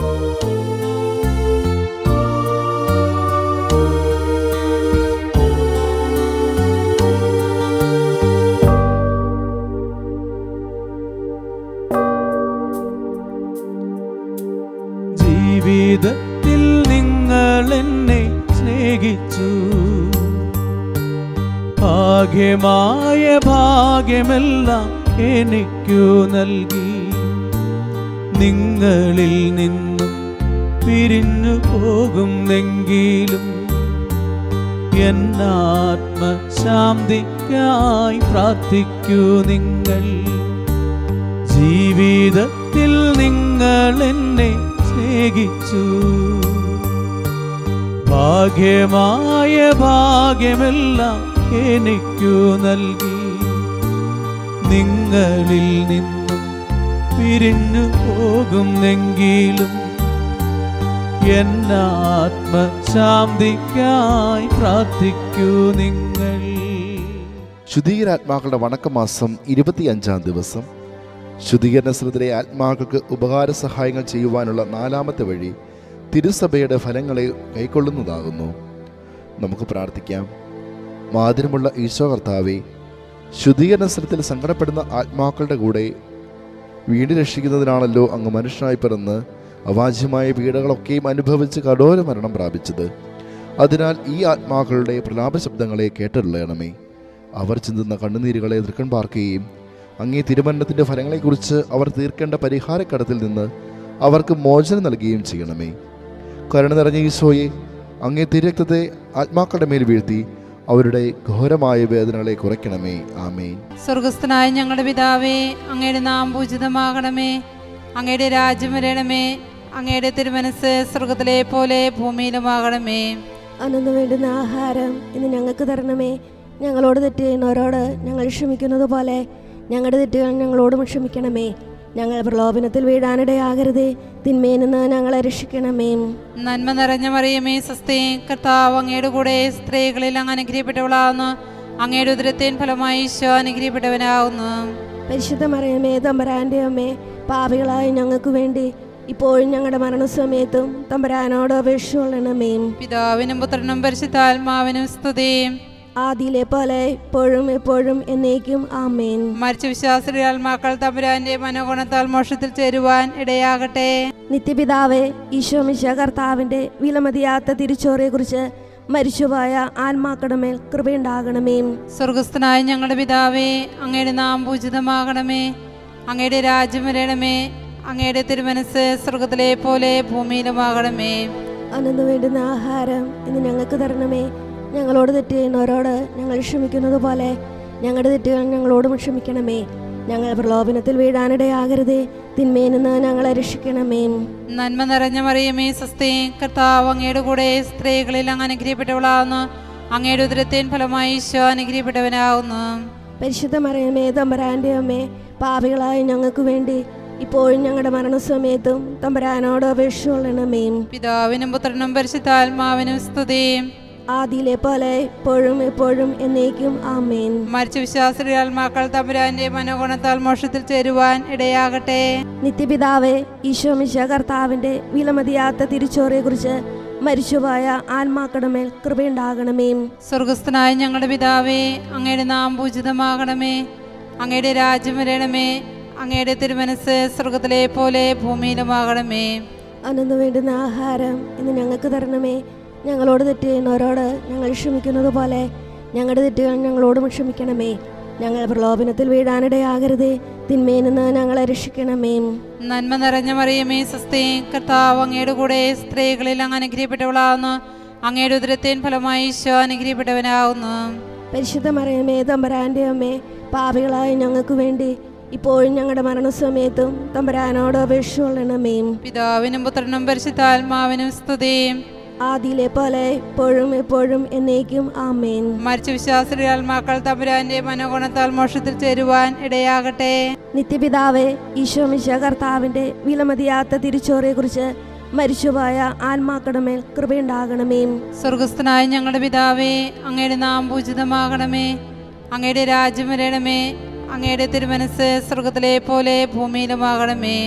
ജീവിതത്തിൽ നിങ്ങൾ എന്നെ സ്നേഹിച്ചു ഭാഗ്യമായ ഭാഗ്യമെല്ലാം എനിക്കു നൽകി നിങ്ങളിൽ നിന്നും പിരിഞ്ഞു പോകുന്നെങ്കിലും എന്നാത്മശാന്തിക്കായി പ്രാർത്ഥിക്കൂ നിങ്ങൾ ജീവിതത്തിൽ നിങ്ങൾ എന്നെ സ്നേഹിച്ചു ഭാഗ്യമായ ഭാഗ്യമെല്ലാം എനിക്കു നൽകി നിങ്ങളിൽ നിന്നും പിരിഞ്ഞു പോകുന്നെങ്കിലും എന്നാത്മശാന്തിക്കായി പ്രാർത്ഥിക്കൂ നിങ്ങൾ ശുദ്ധീകരാത്മാക്കളുടെ വണക്കമാസം ഇരുപത്തിയഞ്ചാം ദിവസം ശുദ്ധീകരണ ശ്രദ്ധരെ ആത്മാക്കൾക്ക് ഉപകാര സഹായങ്ങൾ ചെയ്യുവാനുള്ള നാലാമത്തെ വഴി തിരുസഭയുടെ ഫലങ്ങളെ കൈക്കൊള്ളുന്നതാകുന്നു നമുക്ക് പ്രാർത്ഥിക്കാം മാതിരമുള്ള ഈശോ കർത്താവെ ശുദ്ധീകരണ സ്ഥലത്തിൽ സങ്കടപ്പെടുന്ന ആത്മാക്കളുടെ കൂടെ വീട് രക്ഷിക്കുന്നതിനാണല്ലോ അങ്ങ് മനുഷ്യനായി പിറന്ന് അവാച്യമായ പീഡകളൊക്കെയും അനുഭവിച്ച് കഠോര മരണം പ്രാപിച്ചത് അതിനാൽ ഈ ആത്മാക്കളുടെ പ്രലാപ ശബ്ദങ്ങളെ കേട്ടറിയണമേ അവർ ചിന്തുന്ന കണ്ണുനീരുകളെ തൃക്കൺ പാർക്കുകയും അങ്ങേ തിരുമരണത്തിൻ്റെ ഫലങ്ങളെക്കുറിച്ച് അവർ തീർക്കേണ്ട പരിഹാരക്കടത്തിൽ നിന്ന് അവർക്ക് മോചനം നൽകുകയും ചെയ്യണമേ കരുണ നിറഞ്ഞ ഈശോയെ അങ്ങേ തിരക്തത്തെ ആത്മാക്കളുടെ മേൽ വീഴ്ത്തി അവരുടെ ഘോരമായ വേദനകളെ കുറയ്ക്കണമേ ആമേൻ സ്വർഗസ്ഥനായ ഞങ്ങളുടെ പിതാവേ അങ്ങയുടെ നാം പൂജിതമാകണമേ അങ്ങയുടെ രാജ്യം വരണമേ അങ്ങയുടെ തിരുമനസ് സ്വർഗത്തിലെ പോലെ ഭൂമിയിലുമാകണമേ അന്നു വേണ്ടുന്ന ആഹാരം ഇന്ന് ഞങ്ങൾക്ക് തരണമേ ഞങ്ങളോട് തെറ്റ് ചെയ്യുന്നവരോട് ഞങ്ങൾ ക്ഷമിക്കുന്നത് പോലെ ഞങ്ങളുടെ തെറ്റുകൾ ഞങ്ങളോടും ക്ഷമിക്കണമേ ഞങ്ങൾ പ്രലോഭനത്തിൽ വീഴാനിടയാകരുതേ തിന്മയിൽ നിന്ന് ഞങ്ങളെ രക്ഷിക്കണമേ നന്മ നിറഞ്ഞ മറിയമേ സസ്തേ കർത്താവ് അങ്ങയുടെ കൂടെ സ്ത്രീകളിൽ അങ്ങ് അനുഗ്രഹിക്കപ്പെട്ടവളാവുന്നു അങ്ങയുടെ ഉദരത്തിൻ ഫലമായി ഈശോ അനുഗ്രഹിക്കപ്പെട്ടവനാവുന്നു പരിശുദ്ധ മറിയമേ തമ്പരാൻ്റെ അമ്മേ പാപികളായ ഞങ്ങൾക്ക് വേണ്ടി ഇപ്പോഴും ഞങ്ങളുടെ മരണസമയത്തും തമ്പരാനോട് അപേക്ഷ കൊള്ളണമേ പിതാവിനും പുത്രനും പരിശുദ്ധാത്മാവിനും സ്തുതിയും ആദിയിലെ പോലെ ഇപ്പോഴും എപ്പോഴും എന്നേക്കും ആമേൻ മരിച്ച വിശ്വാസിയുടെ ആത്മാക്കൾ തമ്പുരാന്റെ മനോഗുണത്താൽ മോക്ഷത്തിൽ ചേരുവാൻ ഇടയാകട്ടെ നിത്യപിതാവേ ഈശോമിശ കർത്താവിൻ്റെ വിലമതിയാത്ത തിരിച്ചോറിയെക്കുറിച്ച് മരിച്ചുപോയ ആത്മാക്കളുടെ മേൽ കൃപയുണ്ടാകണമേ സ്വർഗസ്ഥനായ ഞങ്ങളുടെ പിതാവേ അങ്ങയുടെ നാം പൂജിതമാകണമേ അങ്ങയുടെ രാജ്യം വരണമേ അങ്ങയുടെ തിരുമനസ് സ്വർഗത്തിലെ പോലെ ഭൂമിയിലുമാകണമേ അന്നു വേണ്ടുന്ന ആഹാരം ഇന്ന് ഞങ്ങൾക്ക് തരണമേ ഞങ്ങളോട് തെറ്റ് ചെയ്യുന്നവരോട് ഞങ്ങൾ ക്ഷമിക്കുന്നത് പോലെ ഞങ്ങളുടെ തെറ്റുകൾ ഞങ്ങളോടും ക്ഷമിക്കണമേ ഞങ്ങൾ പ്രലോഭനത്തിൽ വീഴാനിടയാകരുതേ തിന്മയിൽ നിന്ന് ഞങ്ങളെ രക്ഷിക്കണമേ നന്മ നിറഞ്ഞ മറിയമേ സസ്തേ കർത്താവ് അങ്ങയുടെ കൂടെ സ്ത്രീകളിൽ അങ്ങ് അനുഗ്രഹിക്കപ്പെട്ടവളാവുന്നു അങ്ങയുടെ ഉദരത്തിൻ ഫലമായി ഈശോ അനുഗ്രഹിക്കപ്പെട്ടവനാവുന്നു പരിശുദ്ധ മറിയമേ തമ്പരാൻ്റെ അമ്മേ പാപികളായ ഞങ്ങൾക്ക് വേണ്ടി ഇപ്പോഴും ഞങ്ങളുടെ മരണസമയത്തും തമ്പരാനോട് അപേക്ഷ കൊള്ളണമേ പിതാവിനും പുത്രനും പരിശുദ്ധാത്മാവിനും സ്തുതിയും ആദിയിലെ പോലെ ഇപ്പോഴും എപ്പോഴും എന്നേക്കും ആമേൻ മരിച്ച വിശ്വാസിയുടെ ആത്മാക്കൾ തമ്പുരാന്റെ മനോഗുണത്താൽ മോക്ഷത്തിൽ ചേരുവാൻ ഇടയാകട്ടെ നിത്യപിതാവേ ഈശോമിശ കർത്താവിൻ്റെ വിലമതിയാത്ത തിരിച്ചോറിയെക്കുറിച്ച് മരിച്ചുപോയ ആത്മാക്കളുടെ മേൽ കൃപയുണ്ടാകണമേ സ്വർഗസ്ഥനായ ഞങ്ങളുടെ പിതാവേ അങ്ങയുടെ നാം പൂജിതമാകണമേ അങ്ങയുടെ രാജ്യം വരണമേ അങ്ങയുടെ തിരുമനസ് സ്വർഗത്തിലെ പോലെ ഭൂമിയിലുമാകണമേ അന്നു വേണ്ടുന്ന ആഹാരം ഇന്ന് ഞങ്ങൾക്ക് തരണമേ ഞങ്ങളോട് തെറ്റ് ചെയ്യുന്നവരോട് ഞങ്ങൾ ക്ഷമിക്കുന്നത് പോലെ ഞങ്ങളുടെ തെറ്റുകൾ ഞങ്ങളോടും ക്ഷമിക്കണമേ ഞങ്ങൾ പ്രലോഭനത്തിൽ വീഴാനിടയാകരുതേ തിന്മയിൽ നിന്ന് ഞങ്ങളെ രക്ഷിക്കണമേ നന്മ നിറഞ്ഞ മറിയമേ സസ്തേ കർത്താവ് അങ്ങയുടെ കൂടെ സ്ത്രീകളിൽ അങ്ങ് അനുഗ്രഹിക്കപ്പെട്ടവളാവുന്നു അങ്ങയുടെ ഉദരത്തിൻ ഫലമായി ഈശോ അനുഗ്രഹിക്കപ്പെട്ടവനാവുന്നു പരിശുദ്ധ മറിയമേ തമ്പരാൻ്റെ അമ്മേ പാപികളായ ഞങ്ങൾക്ക് വേണ്ടി ഇപ്പോഴും ഞങ്ങളുടെ മരണസമയത്തും തമ്പരാനോട് അപേക്ഷ കൊള്ളണമേ പിതാവിനും പുത്രനും പരിശുദ്ധാത്മാവിനും സ്തുതിയും ആദിയിലെ പോലെ ഇപ്പോഴും എപ്പോഴും എന്നേക്കും ആമേൻ മരിച്ച വിശ്വാസിയുടെ ആത്മാക്കൾ തമ്പുരാന്റെ മനോഗുണത്താൽ മോക്ഷത്തിൽ ചേരുവാൻ ഇടയാകട്ടെ നിത്യപിതാവേ ഈശോമിശ കർത്താവിൻ്റെ വിലമതിയാത്ത തിരിച്ചോറിയെക്കുറിച്ച് മരിച്ചുപോയ ആത്മാക്കളുടെ മേൽ കൃപയുണ്ടാകണമേ സ്വർഗസ്ഥനായ ഞങ്ങളുടെ പിതാവേ അങ്ങയുടെ നാം പൂജിതമാകണമേ അങ്ങയുടെ രാജ്യം വരണമേ അങ്ങയുടെ തിരുമനസ് സ്വർഗത്തിലെ പോലെ ഭൂമിയിലുമാകണമേ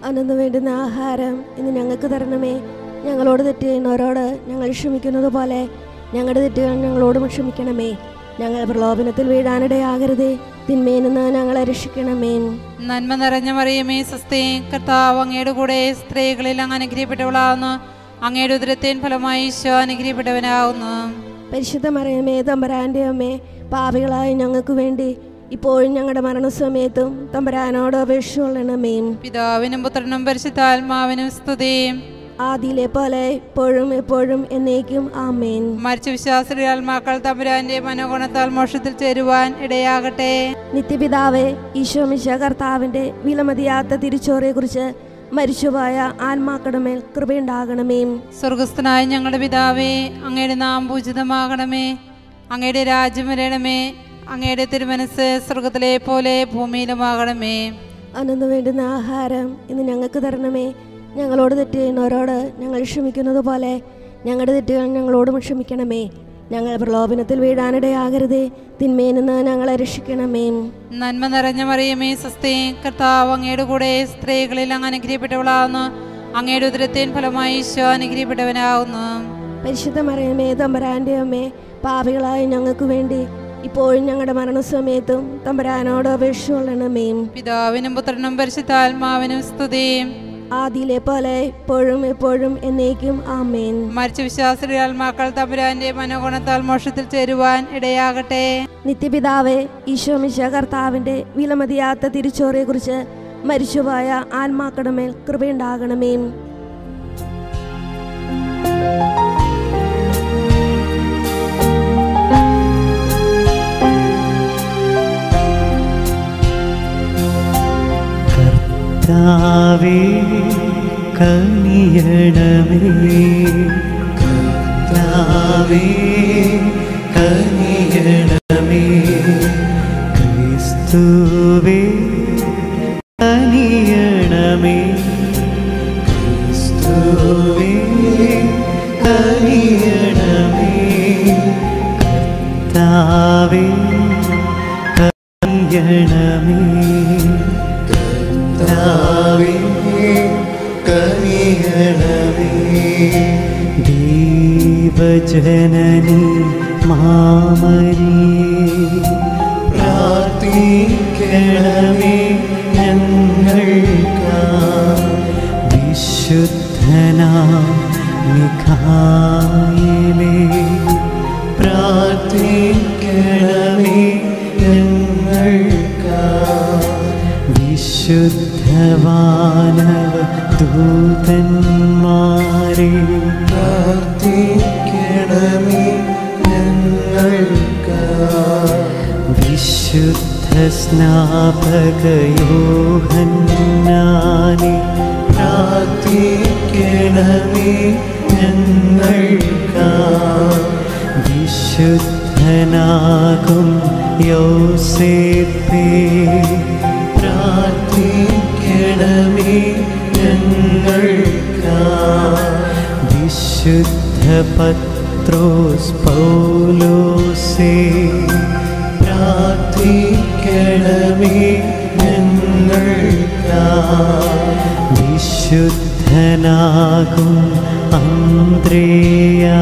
അന്നു വേണ്ടുന്ന ആഹാരം ഇന്ന് ഞങ്ങൾക്ക് തരണമേ ഞങ്ങളോട് തെറ്റ് ചെയ്യുന്നവരോട് ഞങ്ങൾ ക്ഷമിക്കുന്നത് പോലെ ഞങ്ങളുടെ തെറ്റുകൾ ഞങ്ങളോടും ക്ഷമിക്കണമേ ഞങ്ങൾ പ്രലോഭനത്തിൽ വീഴാനിടയാകരുതേ തിന്മയിൽ നിന്ന് ഞങ്ങളെ രക്ഷിക്കണമേ നന്മ നിറഞ്ഞ മറിയമേ സ്വസ്തി കർത്താവ് അങ്ങയുടെ കൂടെ സ്ത്രീകളിൽ അങ്ങ് അനുഗ്രഹിക്കപ്പെട്ടവളാവുന്നു അങ്ങയുടെ ഉദരത്തേൻ ഫലമായി ഈശോ അനുഗ്രഹിക്കപ്പെട്ടവനാവുന്നു പരിശുദ്ധ മറിയമേ തമ്പരാൻ്റെ അമ്മേ പാപികളായ ഞങ്ങൾക്ക് വേണ്ടി ഇപ്പോഴും ഞങ്ങളുടെ മരണസമയത്തും തമ്പരാനോട് അപേക്ഷ കൊള്ളണമേ പിതാവിനും പുത്രനും പരിശുദ്ധാത്മാവിനും സ്തുതിയും ആദിയിലെ പോലെ ഇപ്പോഴും എപ്പോഴും എന്നേക്കും ആമേൻ മരിച്ച വിശ്വാസിയുടെ ആത്മാക്കൾ തമ്പുരാന്റെ മനോഗുണത്താൽ മോക്ഷത്തിൽ ചേരുവാൻ ഇടയാകട്ടെ നിത്യപിതാവേ ഈശോമിശ കർത്താവിൻ്റെ വിലമതിയാത്ത തിരിച്ചോറിയെക്കുറിച്ച് മരിച്ചുപോയ ആത്മാക്കളുടെ മേൽ കൃപയുണ്ടാകണമേ സ്വർഗസ്ഥനായ ഞങ്ങളുടെ പിതാവേ അങ്ങയുടെ നാം പൂജിതമാകണമേ അങ്ങയുടെ രാജ്യം വരണമേ അങ്ങയുടെ തിരുമനസ് സ്വർഗത്തിലെ പോലെ ഭൂമിയിലുമാകണമേ അന്നു വേണ്ടുന്ന ആഹാരം ഇന്ന് ഞങ്ങൾക്ക് തരണമേ ഞങ്ങളോട് തെറ്റ് ചെയ്യുന്നവരോട് ഞങ്ങൾ ക്ഷമിക്കുന്നത് പോലെ ഞങ്ങളുടെ തെറ്റുകൾ ഞങ്ങളോടും ക്ഷമിക്കണമേ ഞങ്ങൾ പ്രലോഭനത്തിൽ വീഴാനിടയാകരുതേ തിന്മയിൽ നിന്ന് ഞങ്ങളെ രക്ഷിക്കണമേ നന്മ നിറഞ്ഞ മറിയമേ സ്വസ്തി കർത്താവ് അങ്ങയുടെ കൂടെ സ്ത്രീകളിൽ അങ്ങ് അനുഗ്രഹിക്കപ്പെട്ടവളാവുന്നു അങ്ങയുടെ ഉദരത്തേൻ ഫലമായി ഈശോ അനുഗ്രഹിക്കപ്പെട്ടവനാവുന്നു പരിശുദ്ധ മറിയമേ തമ്പരാൻ്റെ അമ്മേ പാപികളായ ഞങ്ങൾക്ക് വേണ്ടി ഇപ്പോഴും ഞങ്ങളുടെ മരണസമയത്തും തമ്പരാനോട് അപേക്ഷ കൊള്ളണമേ പിതാവിനും പുത്രനും പരിശുദ്ധാത്മാവിനും സ്തുതിയും ആദിയിലെ പോലെ ഇപ്പോഴും എപ്പോഴും എന്നേക്കും ആമേൻ മരിച്ച വിശ്വാസിയുടെ ആത്മാക്കൾ തമ്പുരാന്റെ മനോഗുണത്താൽ മോക്ഷത്തിൽ ചേരുവാൻ ഇടയാകട്ടെ നിത്യപിതാവേ ഈശോമിശ കർത്താവിൻ്റെ വിലമതിയാത്ത തിരിച്ചോറിയെക്കുറിച്ച് മരിച്ചുപോയ ആത്മാക്കളുടെ മേൽ കൃപയുണ്ടാകണമേ കർത്താവേ കനിയണമേ കർത്താവേ കനിയണമേ ക്രിസ്തുവേ കനിയണമേ ക്രിസ്തുവേ കനിയണമേ കർത്താവേ കനിയണമേ കർത്താവേ കനിയണമേ ദൈവജനനി മാമരിയേ പ്രാർത്ഥിക്കണമേ ഞങ്ങൾക്ക് വിശുദ്ധനാ മിഖായിലേ പ്രാർത്ഥിക്കണമേ ഞങ്ങൾക്ക് വിശുദ്ധവാനവ ദൂതന്മാരെ പ്രാർത്ഥിക്കണമേ ഞങ്ങൾക്ക് വിശുദ്ധ സ്നാപകയോഹന്നാനെ പ്രാർത്ഥിക്കണമേ ഞങ്ങൾക്ക് വിശുദ്ധനാകും യോസേപ്പേ പ്രാർത്ഥിക്കണമേ ഞങ്ങൾക്ക് വിശുദ്ധ പത്രോസ് പൗലോസേ പ്രാർത്ഥിക്കണമേ ഞങ്ങൾക്ക് വിശുദ്ധനാകും അന്ത്രേയ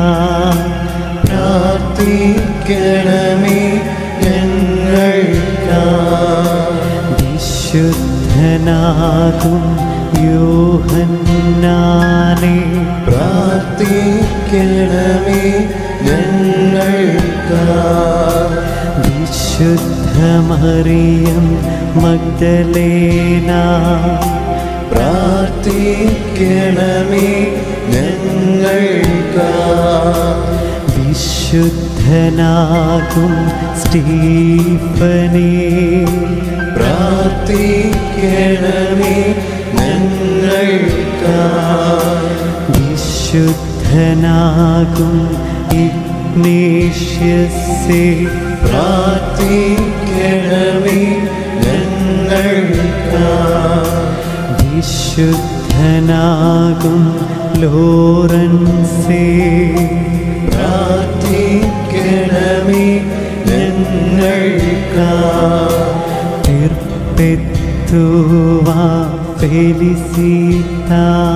പ്രാർത്ഥിക്കണമേ ഞങ്ങൾക്ക് വിശുദ്ധനാകും യോഹന്നാനെ പ്രാർത്ഥിക്കണമേ ഞങ്ങൾക്ക് വിശുദ്ധമറിയം മഗ്ദലേന പ്രാർത്ഥിക്കണമേ ഞങ്ങൾക്ക് വിശുദ്ധനാകും സ്റ്റീഫനേ പ്രാർത്ഥിക്കണമേ ഞങ്ങൾക്ക് വിശുദ്ധനാകും ഇഗ്നേഷ്യസേ പ്രാർത്ഥിക്കണമേ ഞങ്ങൾക്ക് വിശുദ്ധനാകും ലോറൻസേ പ്രാർത്ഥിക്കണമേ ഞങ്ങൾക്ക് തീർപ്പെത്ര തുവാ ഫെലിസിത്ത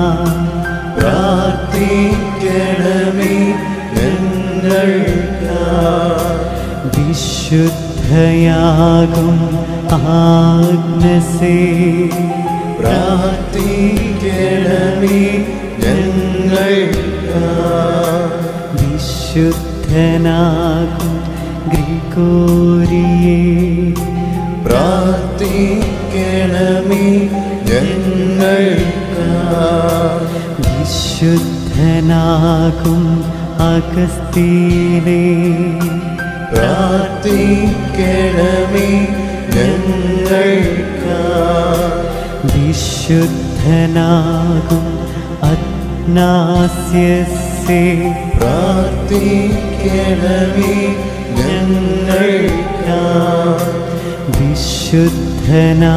പ്രാർത്ഥിക്കണമേ വിശുദ്ധയാകും ആഗ്നസേ പ്രാർത്ഥിക്കണമേ വിശുദ്ധനാകും ഗ്രിഗോരിയേ പ്രാർത്ഥിക്കണമേ വിശുദ്ധനാകും അഗസ്തീനേ പ്രാർത്ഥിക്കണമേ വിശുദ്ധനാകും അഗ്നാസ്യസേ പ്രാർത്ഥിക്കണമേ വിശുദ്ധനാ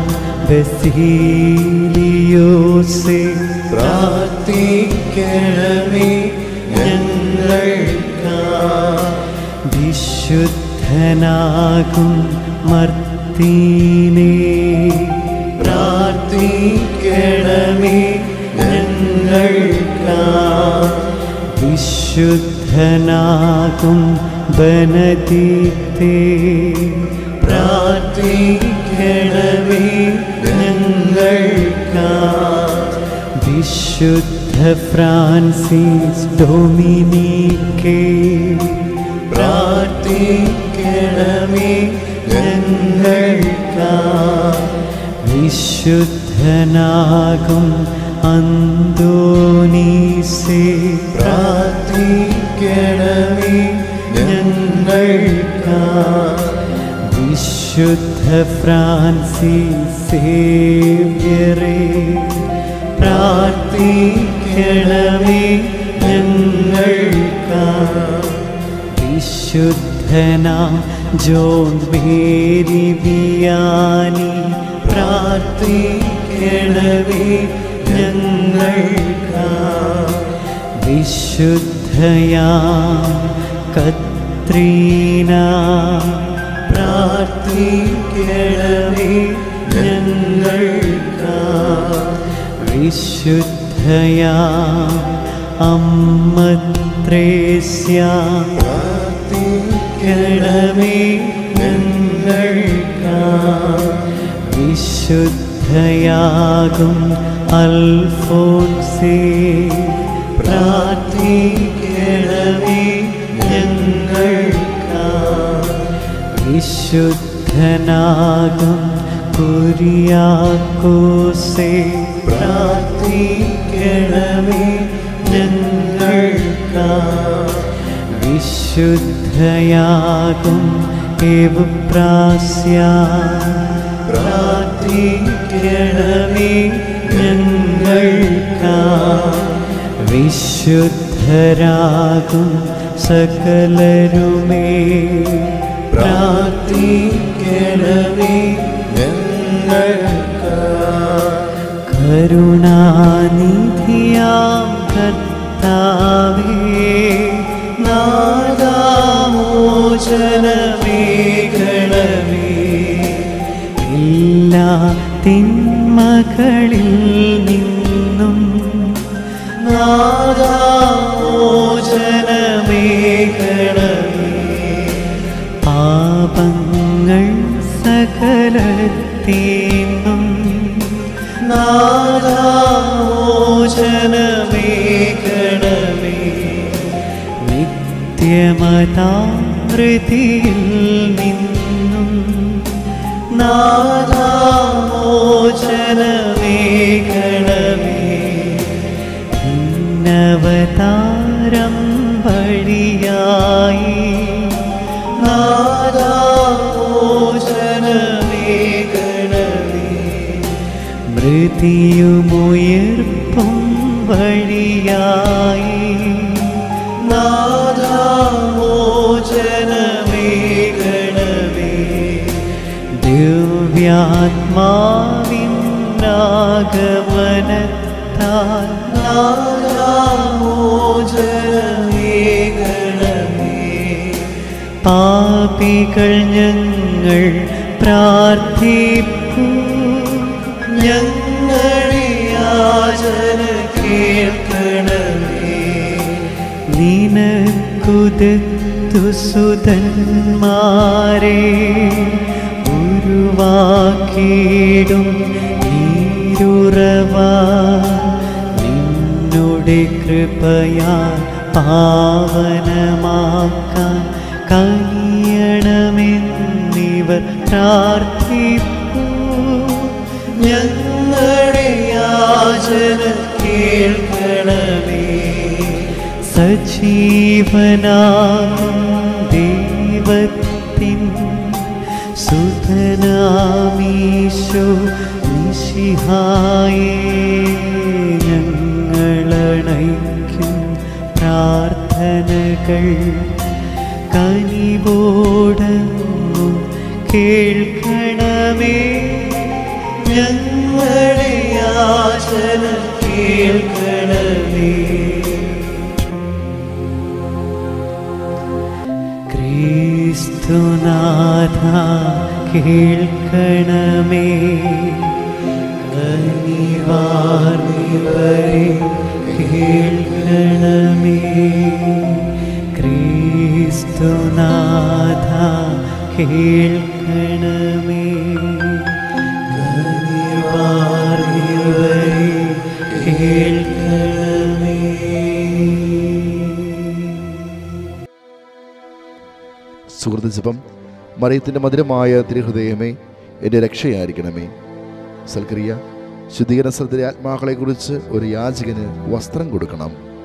ബസീലിയോസേ പ്രാർത്ഥിക്കണമേ വിശുദ്ധനാകും മർത്തീനേ പ്രാർത്ഥിക്കണമേ വിശുദ്ധനാകും ബനദീത്തേ പ്രാർത്ഥിക്കണമേ വിശുദ്ധ ഫ്രാൻസിസ് ഡൊമിനിക്കേ പ്രാർത്ഥിക്കണമേ വിശുദ്ധനാകും അന്തോനീസേ പ്രാർത്ഥിക്കണമേ വിശുദ്ധ ഫ്രാൻസിസ് സേവ്യറേ പ്രാർത്ഥിക്കണമേ വിശുദ്ധന ജോൺ മേരി ബിയാനി പ്രാർത്ഥിക്കണമേ വിശുദ്ധയാ കത്രീന പ്രാർത്ഥിക്കണമേ വിശുദ്ധയാ അമ്മത്രേസ്യ പ്രാർത്ഥിക്കണമേ വിശുദ്ധയാകും അൽഫോൻസേ പ്രാർത്ഥിക്കണമേ വിശുദ്ധനാകും കുരിയാക്കോസേ പ്രാർത്ഥിക്കണമേ വിശുദ്ധയാകും എവുപ്രാസ്യ പ്രാർത്ഥിക്കണമേ വിശുദ്ധരാകും സകലരുമേ പ്രാർത്ഥിക്കണമേ കരുണാനിധിയാം കർത്താവേ നാദാമോചനമേഘണമേ എല്ലാ തിന്മകളിൽ നിന്നും നാദാമോചനമേഘണമേ പാപങ്ങൾ സകലത്തീന്നും നാദാമോചനമേഘണമേ നിത്യമതാമൃതിയിൽ നിന്നും നാദാമോചനമേഘണമേ ഭിന്നവതാരം വഴിയായി നാദാമോചനമേഘണമേ മൃതിയുമുയർപ്പും വഴിയായി നാദാമോചനമേഘണമേ ദിവ്യാത്മാവിന്നാഗമനത്താൽ നാദാമോചനമേഘണമേ പാപികൾ ഞങ്ങൾ പ്രാർത്ഥിപ്പൂ ഞങ്ങളുടെ യാചന കേൾക്കണമേ നിനക്കുതെത്തു സുതന്മാരെ ഉരുവാക്കിയിടും നീരുറവ നിന്നുടെ കൃപയാൽ പാവനമാക്കാൻ കഴിയണമെന്നിവർ പ്രാർത്ഥിപ്പൂ ഞങ്ങളുടെ യാചന കേൾക്കണമേ സജീവനാകും ദൈവത്തിൻ സുധനാമീശോ നിശിഹായേ ഞങ്ങളണയ്ക്കും പ്രാർത്ഥനകൾ കനിവോടങ്ങും കേൾക്കണമേ ഞങ്ങളുടെ യാചന കേൾക്കണമേ ക്രിസ്തുനാഥ കേൾക്കണമേ കനിവാർന്നിവരെ കേൾക്കണമേ ക്രിസ്തുനാഥ കേൾക്കണമേ കനിവാർന്നിവരെ കേൾക്കണമേ സുഹൃത്ത് ജപം മറിയത്തിൻ്റെ മധുരമായ തിരുഹൃദയമേ എൻ്റെ രക്ഷയായിരിക്കണമേ സൽക്രിയ ശുദ്ധീകരണ സ്ഥലത്തിലെ ആത്മാക്കളെക്കുറിച്ച് ഒരു യാചകന് വസ്ത്രം കൊടുക്കണം